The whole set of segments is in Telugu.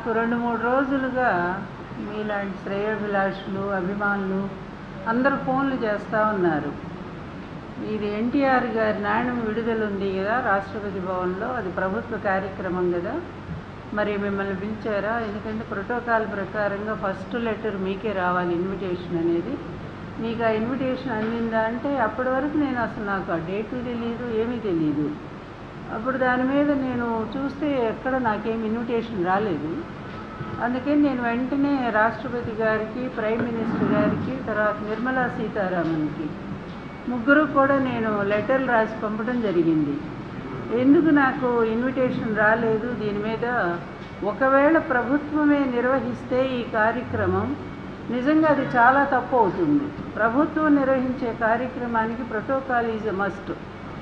నాకు రెండు మూడు రోజులుగా మీలాంటి శ్రేయోభిలాషులు అభిమానులు అందరూ ఫోన్లు చేస్తూ ఉన్నారు ఇది ఎన్టీఆర్ గారి నాణ్యం విడుదల ఉంది కదా రాష్ట్రపతి భవన్లో అది ప్రభుత్వ కార్యక్రమం కదా మరి మిమ్మల్ని పిలిచారా ఎందుకంటే ప్రోటోకాల్ ప్రకారంగా ఫస్ట్ లెటర్ మీకే రావాలి ఇన్విటేషన్ అనేది మీకు ఆ ఇన్విటేషన్ అందిందా అంటే అప్పటి వరకు నేను అసలు నాకు ఆ డేటు తెలియదు ఏమీ తెలియదు అప్పుడు దాని మీద నేను చూస్తే ఎక్కడ నాకేం ఇన్విటేషన్ రాలేదు అందుకని నేను వెంటనే రాష్ట్రపతి గారికి ప్రైమ్ మినిస్టర్ గారికి తర్వాత నిర్మలా సీతారామన్కి ముగ్గురు కూడా నేను లెటర్లు రాసి పంపడం జరిగింది ఎందుకు నాకు ఇన్విటేషన్ రాలేదు దీని మీద ఒకవేళ ప్రభుత్వమే నిర్వహిస్తే ఈ కార్యక్రమం నిజంగా అది చాలా తప్పు అవుతుంది ప్రభుత్వం నిర్వహించే కార్యక్రమానికి ప్రోటోకాల్ ఈజ్ ఎ మస్ట్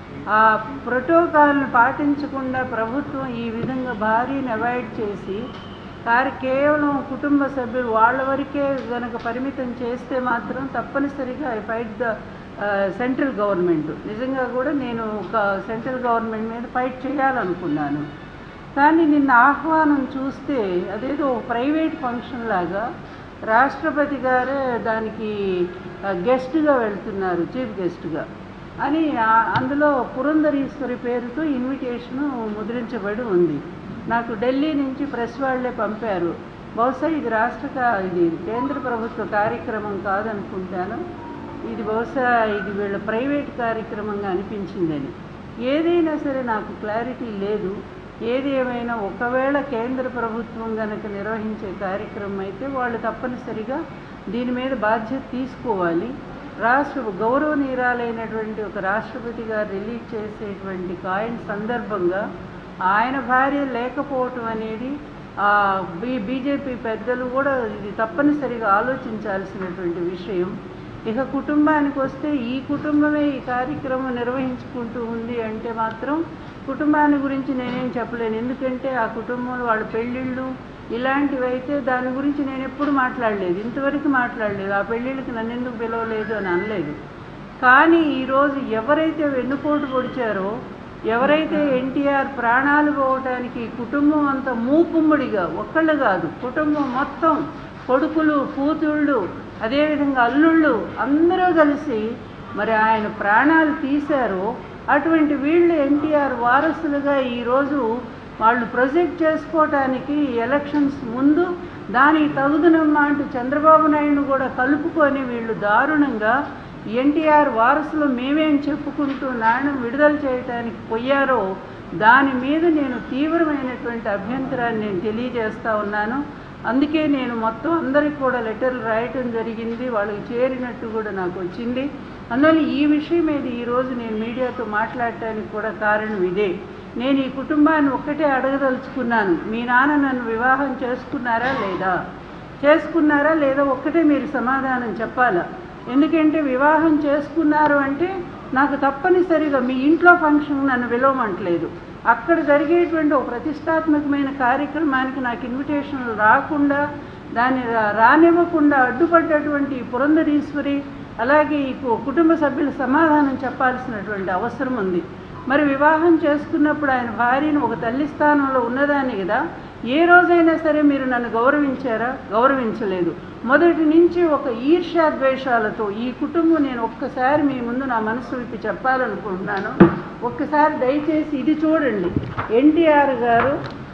ఆ ప్రోటోకాల్ను పాటించకుండా ప్రభుత్వం ఈ విధంగా భారీని అవాయిడ్ చేసి కారు కేవలం కుటుంబ సభ్యులు వాళ్ళ వరకే గనక పరిమితం చేస్తే మాత్రం తప్పనిసరిగా I fight the central government నిజంగా కూడా నేను ఒక సెంట్రల్ గవర్నమెంట్ మీద ఫైట్ చేయాలనుకున్నాను కానీ నిన్న ఆహ్వానం చూస్తే అదేదో ప్రైవేట్ ఫంక్షన్ లాగా రాష్ట్రపతి గారే దానికి గెస్ట్గా వెళ్తున్నారు చీఫ్ గెస్ట్గా అని ఆ- అందులో పురంధరీశ్వరి పేరుతో ఇన్విటేషను ముద్రించబడి ఉంది నాకు ఢిల్లీ నుంచి ప్రెస్ వాళ్ళే పంపారు బహుశా ఇది రాష్ట్ర కా- ఇది కేంద్ర ప్రభుత్వ కార్యక్రమం కాదనుకుంటాను ఇది బహుశా ఇది వీళ్ళ ప్రైవేట్ కార్యక్రమంగా అనిపించిందని ఏదైనా సరే నాకు క్లారిటీ లేదు ఏది ఏమైనా ఒకవేళ కేంద్ర ప్రభుత్వం గనక నిర్వహించే కార్యక్రమం అయితే వాళ్ళు తప్పనిసరిగా దీని మీద బాధ్యత తీసుకోవాలి రాష్ట్ర గౌరవనీయురాలైనటువంటి ఒక రాష్ట్రపతి గారు రిలీజ్ చేసేటువంటి కాయిన్ సందర్భంగా ఆయన భార్య లేకపోవటం అనేది ఆ బీ బీజేపీ పెద్దలు కూడా ఇది తప్పనిసరిగా ఆలోచించాల్సినటువంటి విషయం ఇక కుటుంబానికి వస్తే ఈ కుటుంబమే ఈ కార్యక్రమం నిర్వహించుకుంటూ ఉంది అంటే మాత్రం కుటుంబాన్ని గురించి నేనేం చెప్పలేను ఎందుకంటే ఆ కుటుంబంలో వాళ్ళ పెళ్ళిళ్ళు ఇలాంటివి అయితే దాని గురించి నేను ఎప్పుడు మాట్లాడలేదు ఇంతవరకు మాట్లాడలేదు ఆ పెళ్ళిళ్ళకి నన్ను ఎందుకు పిలవలేదు అని అనలేదు కానీ ఈరోజు ఎవరైతే వెన్నుపోటు పొడిచారో ఎవరైతే ఎన్టీఆర్ ప్రాణాలు పోవటానికి కుటుంబం అంతా మూకుమ్మడిగా ఒక్కళ్ళు కాదు కుటుంబం మొత్తం కొడుకులు కూతుళ్ళు అదేవిధంగా అల్లుళ్ళు అందరూ కలిసి మరి ఆయన ప్రాణాలు తీశారో అటువంటి వీళ్ళు ఎన్టీఆర్ వారసులుగా ఈరోజు వాళ్ళు ప్రొజెక్ట్ చేసుకోవటానికి ఎలక్షన్స్ ముందు దానికి తగుదనమ్మా అంటూ చంద్రబాబు నాయుడు కూడా కలుపుకొని వీళ్ళు దారుణంగా ఎన్టీఆర్ వారసులు మేమేం చెప్పుకుంటూ నాణ్యం విడుదల చేయటానికి పోయారో దాని మీద నేను తీవ్రమైనటువంటి అభ్యంతరాన్ని నేను తెలియజేస్తా ఉన్నాను అందుకే నేను మొత్తం అందరికి కూడా లెటర్లు రాయటం జరిగింది వాళ్ళకి చేరినట్టు కూడా నాకు వచ్చింది అందువల్ల ఈ విషయం మీద ఈరోజు నేను మీడియాతో మాట్లాడటానికి కూడా కారణం ఇదే నేను ఈ కుటుంబాన్ని ఒక్కటే అడగదలుచుకున్నాను మీ నాన్న నన్ను వివాహం చేసుకున్నారా లేదా చేసుకున్నారా లేదా ఒక్కటే మీరు సమాధానం చెప్పాలా ఎందుకంటే వివాహం చేసుకున్నారు అంటే నాకు తప్పనిసరిగా మీ ఇంట్లో ఫంక్షన్ నన్ను విలువమంటలేదు అక్కడ జరిగేటువంటి ఒక ప్రతిష్టాత్మకమైన కార్యక్రమానికి నాకు ఇన్విటేషన్లు రాకుండా దాన్ని రా- రానివ్వకుండా అడ్డుపడ్డటువంటి ఈ పురంధరీశ్వరి అలాగే ఈ కు- కుటుంబ సభ్యుల సమాధానం చెప్పాల్సినటువంటి అవసరం ఉంది మరి వివాహం చేసుకున్నప్పుడు ఆయన భార్యను ఒక తల్లి స్థానంలో ఉన్నదాన్ని కదా ఏ రోజైనా సరే మీరు నన్ను గౌరవించారా గౌరవించలేదు మొదటి నుంచి ఒక ఈర్ష్యాద్వేషాలతో ఈ కుటుంబం నేను ఒక్కసారి మీ ముందు నా మనసు విప్పి చెప్పాలనుకుంటున్నాను ఒక్కసారి దయచేసి ఇది చూడండి ఎన్టీఆర్ గారు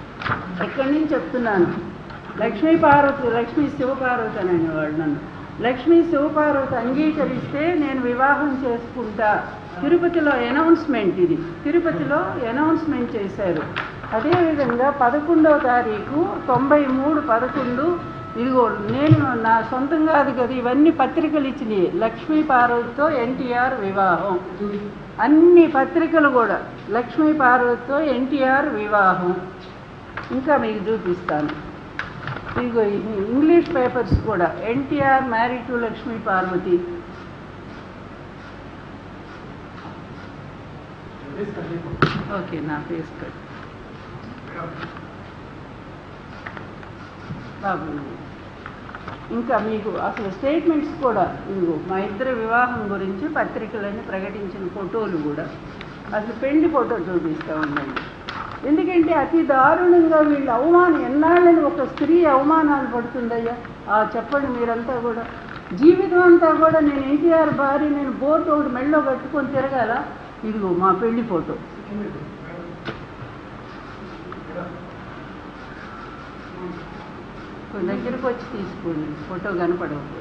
ఎక్కడి నుంచి చెప్తున్నాను లక్ష్మీ పార్వతి లక్ష్మీ శివపార్వతి అని అనేవాళ్ళు నన్ను లక్ష్మీ శివపార్వతి అంగీకరిస్తే నేను వివాహం చేసుకుంటా తిరుపతిలో అనౌన్స్మెంట్ ఇది తిరుపతిలో అనౌన్స్మెంట్ చేశారు అదేవిధంగా పదకొండవ తారీఖు తొంభై మూడు పదకొండు ఇదిగో నేను నా సొంతం కాదు కదా ఇవన్నీ పత్రికలు ఇచ్చినాయి లక్ష్మీ పార్వతితో ఎన్టీఆర్ వివాహం అన్ని పత్రికలు కూడా లక్ష్మీ పార్వతితో ఎన్టీఆర్ వివాహం ఇంకా మీకు చూపిస్తాను ఇదిగో ఈ ఇంగ్లీష్ పేపర్స్ కూడా NTR marry to Lakshmi Parvathi okay నా ఫేస్ కట్ బాబు ఇంకా మీకు అసలు స్టేట్మెంట్స్ కూడా ఇదిగో మా ఇద్దరి వివాహం గురించి పత్రికలని ప్రకటించిన ఫోటోలు కూడా అసలు పెళ్లి ఫోటో చూపిస్తూ ఉండండి ఎందుకంటే అతి దారుణంగా వీళ్ళు అవమానం ఎన్నాళ్ళని ఒక స్త్రీ అవమానాలు పడుతుందయ్యా ఆ చెప్పండి మీరంతా కూడా జీవితం అంతా కూడా నేను ఎన్టీఆర్ భార్య నేను బోర్డు ఒకటి మెళ్ళో కట్టుకొని తిరగాల ఇదిగో మా పెళ్లి ఫోటో కొంచెం దగ్గరకు వచ్చి తీసుకోండి ఫోటో కనపడవు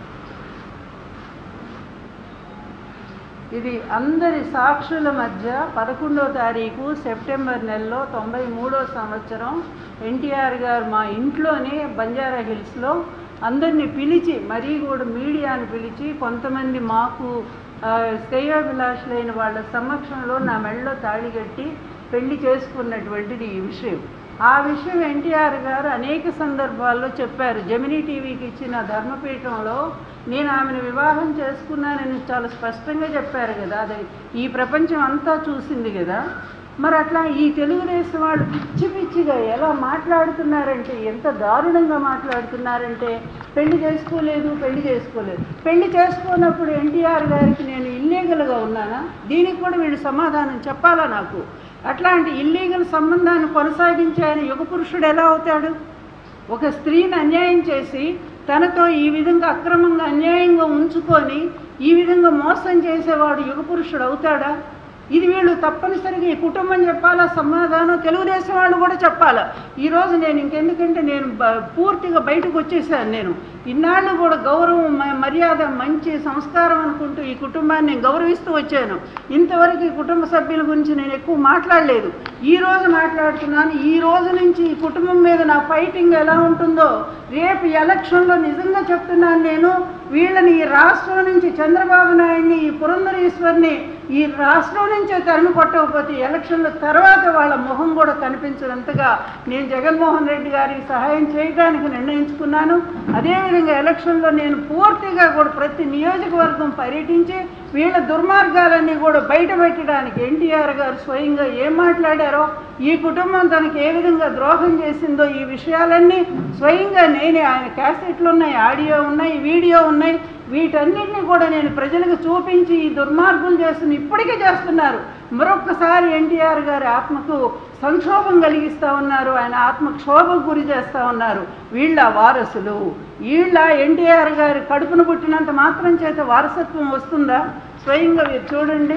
ఇది అందరి సాక్షుల మధ్య పదకొండో తారీఖు సెప్టెంబర్ నెలలో తొంభై మూడో సంవత్సరం ఎన్టీఆర్ గారు మా ఇంట్లోనే బంజారా హిల్స్లో అందరినీ పిలిచి మరీ కూడా మీడియాని పిలిచి కొంతమంది మాకు ఆ, శ్రేయోభిలాషులైన వాళ్ళ సమక్షంలో నా మెడలో తాళి కట్టి పెళ్లి చేసుకున్నటువంటిది ఈ విషయం ఆ విషయం ఎన్టీఆర్ గారు అనేక సందర్భాల్లో చెప్పారు జమినీ టీవీకి ఇచ్చిన ధర్మపీఠంలో నేను ఆమెను వివాహం చేసుకున్నానని చాలా స్పష్టంగా చెప్పారు కదా అది ఈ ప్రపంచం అంతా చూసింది కదా మరి అట్లా ఈ తెలుగుదేశం వాళ్ళు పిచ్చి పిచ్చిగా ఎలా మాట్లాడుతున్నారంటే ఎంత దారుణంగా మాట్లాడుతున్నారంటే పెళ్లి చేసుకోలేదు పెళ్లి చేసుకోలేదు పెళ్లి చేసుకోనప్పుడు ఎన్టీఆర్ గారికి నేను ఇల్లీగల్గా ఉన్నానా దీనికి కూడా వీళ్ళు సమాధానం చెప్పాలా నాకు అట్లాంటి ఇల్లీగల్ సంబంధాన్ని కొనసాగించే ఆయన యుగ పురుషుడు ఎలా అవుతాడు ఒక స్త్రీని అన్యాయం చేసి తనతో ఈ విధంగా అక్రమంగా అన్యాయంగా ఉంచుకొని ఈ విధంగా మోసం చేసేవాడు యుగ పురుషుడు అవుతాడా ఇది వీళ్ళు తప్పనిసరిగా ఈ కుటుంబం చెప్పాలా సమాధానం తెలుగుదేశం వాళ్ళు కూడా చెప్పాలా ఈరోజు నేను ఇంకెందుకంటే నేను బ- పూర్తిగా బయటకు వచ్చేసాను నేను ఇన్నాళ్ళు కూడా గౌరవం మ- మర్యాద మంచి సంస్కారం అనుకుంటూ ఈ కుటుంబాన్ని నేను గౌరవిస్తూ వచ్చాను ఇంతవరకు ఈ కుటుంబ సభ్యుల గురించి నేను ఎక్కువ మాట్లాడలేదు ఈ రోజు మాట్లాడుతున్నాను ఈ రోజు నుంచి ఈ కుటుంబం మీద నా ఫైటింగ్ ఎలా ఉంటుందో రేపు ఎలక్షన్లో నిజంగా చెప్తున్నాను నేను వీళ్ళని ఈ రాష్ట్రం నుంచి చంద్రబాబు నాయుడిని ఈ పురంధరేశ్వర్ని ఈ రాష్ట్రం నుంచే తరిమి కొట్టకపోతే ఎలక్షన్ల తర్వాత వాళ్ళ మొహం కూడా కనిపించినంతగా నేను జగన్మోహన్ రెడ్డి గారికి సహాయం చేయడానికి నిర్ణయించుకున్నాను అదేవిధంగా ఎలక్షన్లో నేను పూర్తిగా కూడా ప్రతి నియోజకవర్గం పర్యటించి వీళ్ళ దుర్మార్గాలన్నీ కూడా బయట పెట్టడానికి ఎన్టీఆర్ గారు స్వయంగా ఏం మాట్లాడారో ఈ కుటుంబం తనకి ఏ విధంగా ద్రోహం చేసిందో ఈ విషయాలన్నీ స్వయంగా నేనే ఆయన క్యాసెట్లు ఉన్నాయి ఆడియో ఉన్నాయి వీడియో ఉన్నాయి వీటన్నిటిని కూడా నేను ప్రజలకు చూపించి ఈ దుర్మార్గులు చేస్తున్న ఇప్పటికీ చేస్తున్నారు మరొక్కసారి ఎన్టీఆర్ గారి ఆత్మకు సంక్షోభం కలిగిస్తూ ఉన్నారు ఆయన ఆత్మ క్షోభకు గురి చేస్తూ ఉన్నారు వీళ్ళ వారసులు వీళ్ళ ఎన్టీఆర్ గారి కడుపును పుట్టినంత మాత్రం చేత వారసత్వం వస్తుందా స్వయంగా మీరు చూడండి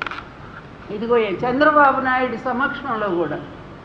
ఇదిగో ఈ చంద్రబాబు నాయుడు సమక్షంలో కూడా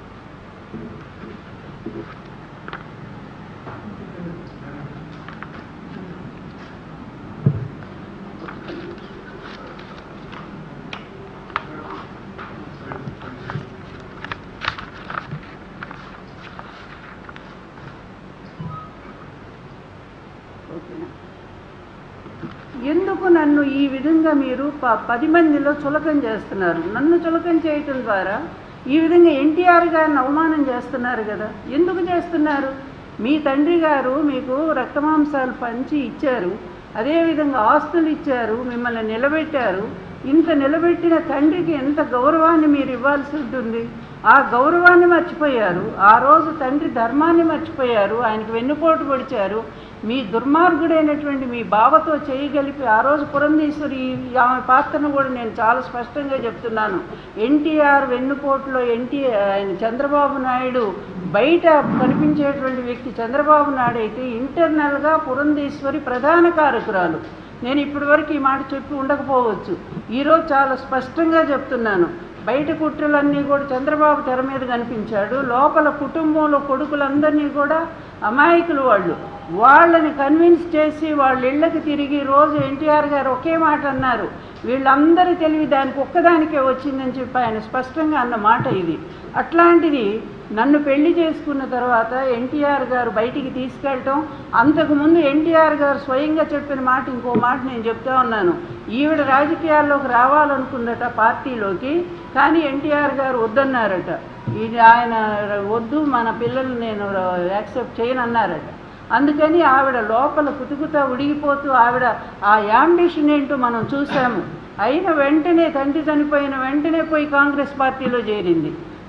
ఓకేనా ఎందుకు నన్ను ఈ విధంగా మీరు ప పది మందిలో చులకం చేస్తున్నారు నన్ను చులకం చేయటం ద్వారా ఈ విధంగా ఎన్టీఆర్ గారిని అవమానం చేస్తున్నారు కదా ఎందుకు చేస్తున్నారు మీ తండ్రి గారు మీకు రక్తమాంసాలు పంచి ఇచ్చారు అదేవిధంగా ఆస్తులు ఇచ్చారు మిమ్మల్ని నిలబెట్టారు ఇంత నిలబెట్టిన తండ్రికి ఎంత గౌరవాన్ని మీరు ఇవ్వాల్సి ఉంటుంది ఆ గౌరవాన్ని మర్చిపోయారు ఆ రోజు తండ్రి ధర్మాన్ని మర్చిపోయారు ఆయనకి వెన్నుపోటు పొడిచారు మీ దుర్మార్గుడైనటువంటి మీ బావతో చేయగలిపి ఆ రోజు పురంధేశ్వరి ఆమె పాత్రను కూడా నేను చాలా స్పష్టంగా చెప్తున్నాను ఎన్టీఆర్ వెన్నుపోటులో ఎన్టీఆర్ ఆయన చంద్రబాబు నాయుడు బయట కనిపించేటువంటి వ్యక్తి చంద్రబాబు నాయుడు అయితే ఇంటర్నల్గా పురంధేశ్వరి ప్రధాన కారకురాలు నేను ఇప్పటివరకు ఈ మాట చెప్పి ఉండకపోవచ్చు ఈరోజు చాలా స్పష్టంగా చెప్తున్నాను బయట కుట్రలన్నీ కూడా చంద్రబాబు తెర మీద కనిపించాడు లోపల కుటుంబంలో కొడుకులందరినీ కూడా అమాయకులు వాళ్ళు వాళ్ళని కన్విన్స్ చేసి వాళ్ళ ఇళ్ళకి తిరిగి రోజు ఎన్టీఆర్ గారు ఒకే మాట అన్నారు వీళ్ళందరి తెలివి దానికి ఒక్కదానికే వచ్చిందని చెప్పి ఆయన స్పష్టంగా అన్న మాట ఇది అట్లాంటిది నన్ను పెళ్లి చేసుకున్న తర్వాత ఎన్టీఆర్ గారు బయటికి తీసుకెళ్ళటం అంతకుముందు ఎన్టీఆర్ గారు స్వయంగా చెప్పిన మాట ఇంకో మాట నేను చెప్తా ఉన్నాను ఈవిడ రాజకీయాల్లోకి రావాలనుకుందట పార్టీలోకి కానీ ఎన్టీఆర్ గారు వద్దన్నారట ఇది ఆయన వద్దు మన పిల్లలు నేను యాక్సెప్ట్ చేయనన్నారట అందుకని ఆవిడ లోపల కుతుకుతా ఉడిగిపోతూ ఆవిడ ఆ యాంబిషన్ ఏంటో మనం చూసాము అయిన వెంటనే తండ్రి చనిపోయిన వెంటనే పోయి కాంగ్రెస్ పార్టీలో చేరింది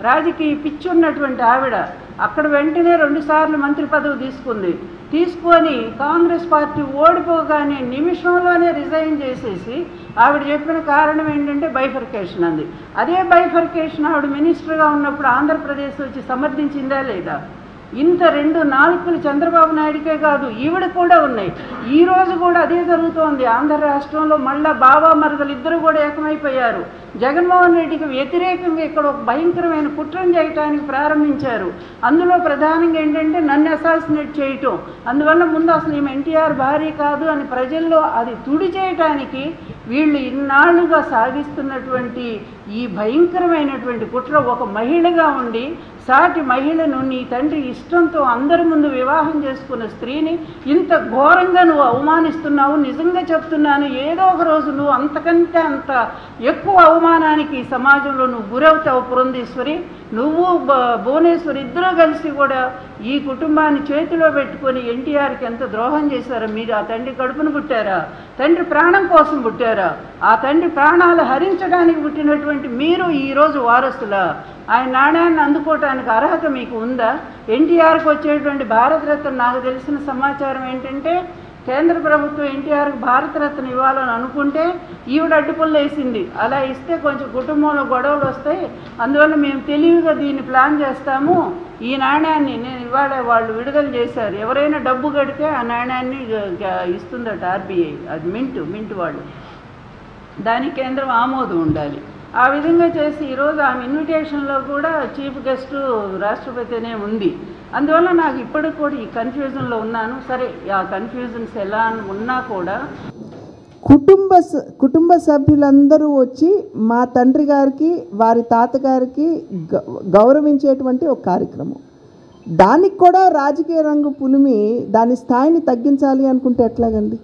రాజకీయ పిచ్చి ఉన్నటువంటి ఆవిడ అక్కడ వెంటనే రెండుసార్లు మంత్రి పదవి తీసుకుంది తీసుకొని కాంగ్రెస్ పార్టీ ఓడిపోగానే నిమిషంలోనే రిజైన్ చేసేసి ఆవిడ చెప్పిన కారణం ఏంటంటే బైఫర్కేషన్ అంది అదే బైఫర్కేషన్ ఆవిడ మినిస్టర్గా ఉన్నప్పుడు ఆంధ్రప్రదేశ్ వచ్చి సమర్థించిందా లేదా ఇంత రెండు నాలుకలు చంద్రబాబు నాయుడికే కాదు ఈవిడ కూడా ఉన్నాయి ఈ రోజు కూడా అదే జరుగుతోంది ఆంధ్ర రాష్ట్రంలో మళ్ళా బాబా మరదలు ఇద్దరు కూడా ఏకమైపోయారు జగన్మోహన్ రెడ్డికి వ్యతిరేకంగా ఇక్కడ ఒక భయంకరమైన కుట్రను చేయటానికి ప్రారంభించారు అందులో ప్రధానంగా ఏంటంటే నన్ను అసాసినేట్ చేయటం అందువల్ల ముందు అసలు ఈమె ఎన్టీఆర్ భార్య కాదు అని ప్రజల్లో అది తుడి చేయటానికి వీళ్ళు ఇన్నాళ్లుగా సాగిస్తున్నటువంటి ఈ భయంకరమైనటువంటి కుట్ర ఒక మహిళగా ఉండి సాటి మహిళను నీ తండ్రి ఇష్టంతో అందరి ముందు వివాహం చేసుకున్న స్త్రీని ఇంత ఘోరంగా నువ్వు అవమానిస్తున్నావు నిజంగా చెప్తున్నాను ఏదో ఒక రోజు నువ్వు అంతకంటే అంత ఎక్కువ అవమానానికి ఈ సమాజంలో నువ్వు గురవుతావు పురంధేశ్వరి నువ్వు బ- భువనేశ్వరి ఇద్దరూ కలిసి కూడా ఈ కుటుంబాన్ని చేతిలో పెట్టుకొని ఎన్టీఆర్కి ఎంత ద్రోహం చేశారో మీరు ఆ తండ్రి కడుపును పుట్టారా తండ్రి ప్రాణం కోసం పుట్టారా ఆ తండ్రి ప్రాణాలు హరించడానికి పుట్టినటువంటి మీరు ఈరోజు వారసులా ఆయన నాణ్యాన్ని అందుకోవటానికి అర్హత మీకు ఉందా ఎన్టీఆర్కి వచ్చేటువంటి భారతరత్న నాకు తెలిసిన సమాచారం ఏంటంటే కేంద్ర ప్రభుత్వం ఎన్టీఆర్కి భారతరత్న ఇవ్వాలని అనుకుంటే ఈవిడ అడ్డుపుల్ల వేసింది అలా ఇస్తే కొంచెం కుటుంబంలో గొడవలు వస్తాయి అందువల్ల మేము తెలివిగా దీన్ని ప్లాన్ చేస్తాము ఈ నాణ్యాన్ని నేను ఇవాళ వాళ్ళు విడుదల చేశారు ఎవరైనా డబ్బు కడితే ఆ నాణ్యాన్ని గ- గ- ఇస్తుందట ఆర్బీఐ అది మింటు మింటు వాళ్ళు దానికి కేంద్రం ఆమోదం ఉండాలి ఆ విధంగా చేసి ఈరోజు ఆమె ఇన్విటేషన్లో కూడా చీఫ్ గెస్ట్ రాష్ట్రపతినే ఉంది అందువల్ల నాకు ఇప్పటికి కూడా ఈ కన్ఫ్యూజన్లో ఉన్నాను సరే ఆ కన్ఫ్యూజన్స్ ఎలా ఉన్నా కూడా కుటుంబ స- కుటుంబ సభ్యులందరూ వచ్చి మా తండ్రి గారికి వారి తాతగారికి గ- గౌరవించేటువంటి ఒక కార్యక్రమం దానికి కూడా రాజకీయ రంగు పులిమి దాని స్థాయిని తగ్గించాలి అనుకుంటే ఎట్లాగండి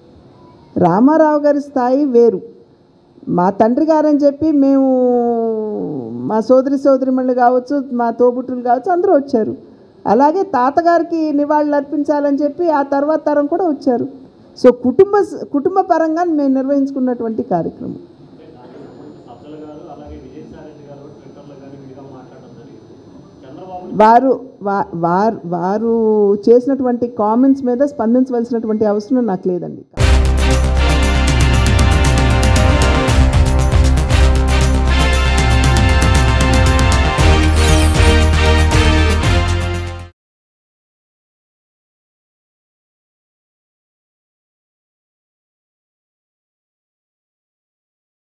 రామారావు గారి స్థాయి వేరు మా తండ్రి గారని చెప్పి మేము మా సోదరి సోదరిమణులు కావచ్చు మా తోబుట్టులు కావచ్చు అందరూ వచ్చారు అలాగే తాతగారికి నివాళులు అర్పించాలని చెప్పి ఆ తర్వాత తరం కూడా వచ్చారు సో కుటుంబ స- కుటుంబ పరంగా మేము నిర్వహించుకున్నటువంటి కార్యక్రమం అబ్దుల్ గారు అలాగే విజయసాయి రెడ్డి గారు ట్విట్టర్లో కానీ విడిగా మాట్లాడడం జరిగింది చంద్రబాబు వారు వా- వారు వారు చేసినటువంటి కామెంట్స్ మీద స్పందించవలసినటువంటి అవసరం నాకు లేదండి